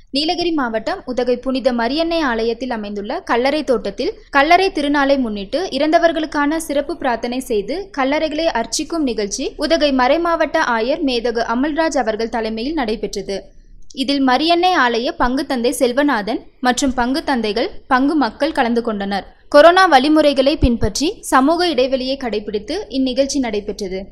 நீலகிரி மாவட்டம் உதகை புனித மரியன்னை ஆலயத்தில் அமைந்துள்ள கல்லறை தோட்டத்தில் கல்லறை திருநாளை முன்னிட்டு இறந்தவர்களுக்கான சிறப்பு பிரார்த்தனை செய்து கல்லறைகளை அர்ச்சிக்கும் நிகழ்ச்சி உதகை மறைமாவட்ட ஆயர் மேதகு அமல்ராஜ் அவர்கள் தலைமையில் நடைபெற்றது இதில் மரியன்னை ஆலய பங்கு தந்தை செல்வநாதன் மற்றும் பங்கு தந்தைகள் பங்கு மக்கள் கலந்து கொண்டனர் கொரோனா வழிமுறைகளை பின்பற்றி சமூக இடைவெளியை கடைபிடித்து இந்நிகழ்ச்சி நடைபெற்றது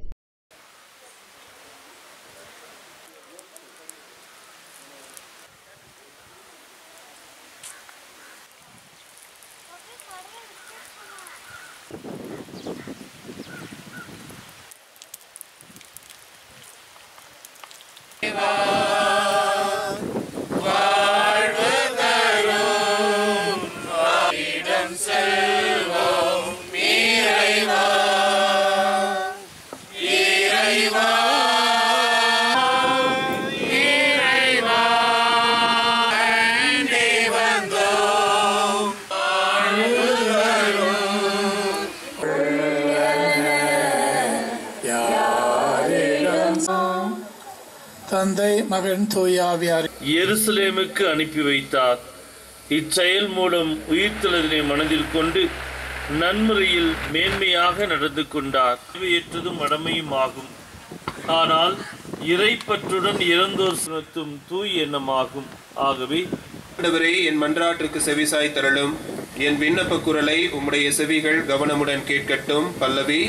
தந்தை மகன் தூயாவியார் எருசலேமுக்கு அனுப்பி வைத்தார் இச்செயல் மூலம் உயிர்த்தெழுதலை மனதில் கொண்டு நன்முறையில் மேன்மையாக நடந்து கொண்டார் ஏற்றதும் மடமையும் ஆகும் ஆனால் இறைப்பற்றுடன் இறந்தோர் சுமத்தும் தூய் எண்ணமாகும் ஆகவே ஆண்டவரே என் மன்றாற்றுக்கு செவிசாய் தரலும் என் விண்ணப்ப குரலை உம்முடைய செவிகள் கவனமுடன் கேட்கட்டும் பல்லவி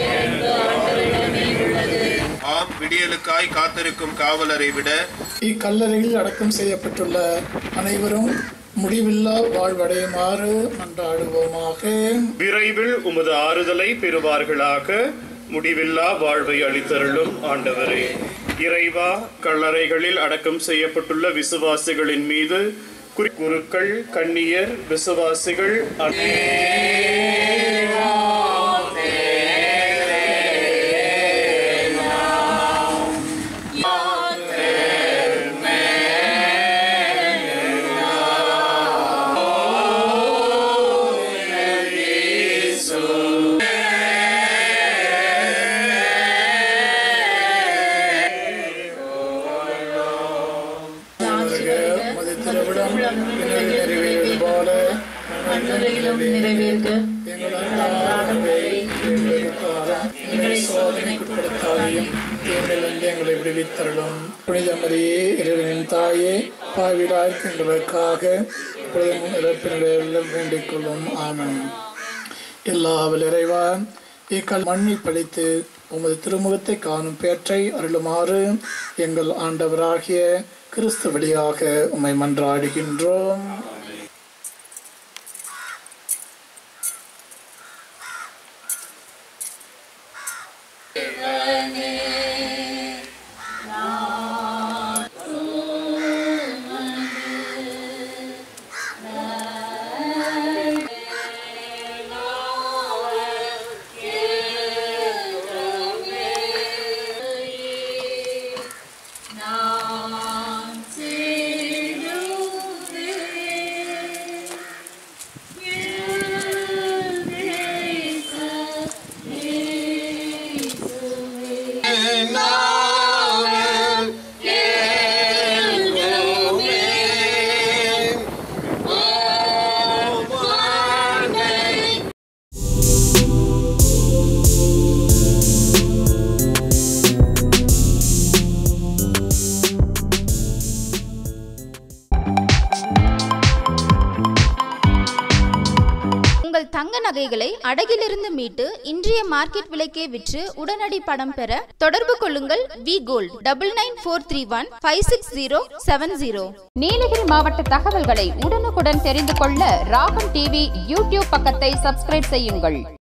ஆம் விடியலுக்காய் காத்திருக்கும் காவலரை விட இக்கல்லறையில் அடக்கம் செய்யப்பட்டுள்ள அனைவரும் முடிவில்லா வாழ்வடையுமாறு மன்றாடுவோமாக விரைவில் உமது ஆறுதலை பெறுவார்களாக முடிவில்லா வாழ்வை அளித்தருளும் ஆண்டவரே இறைவா கல்லறைகளில் அடக்கம் செய்யப்பட்டுள்ள விசுவாசிகளின் மீது குறி- குருக்கள் கண்ணியர் விசுவாசிகள் அனை- உமது திருவிடம் விண்ணில் நிறைவேறுவது போல எங்கள் அன்றாட உணவை எங்களுக்கு தாரும். எங்களை சோதனைக்குட்படுத்தாதையும் தீங்கிலிருந்து எங்களை விடுவித்தருளும் புனித மரியே இறைவனின் தாயே பாவிலாயிருக்கின்றதற்காக இப்பொழுதும் இறப்பினிடையில் வேண்டிக் கொள்ளும் ஆமன் எல்லாவில் இறைவா இக்கல் மண்ணை படித்து உமது திருமுகத்தை காணும் பேற்றை அருளுமாறு எங்கள் ஆண்டவராகிய கிறிஸ்து வழியாக உம்மை மன்றாடுகின்றோம் உங்கள் தங்க நகைகளை அடகிலிருந்து மீட்டு இன்றைய மார்க்கெட் விலைக்கே விற்று உடனடி பணம் பெற தொடர்பு கொள்ளுங்கள் V gold double nine four three one five six zero seven zero Nilgiri மாவட்ட தகவல்களை உடனுக்குடன் தெரிந்து கொள்ள ராகம் டிவி யூடியூப் பக்கத்தை சப்ஸ்கிரைப் செய்யுங்கள்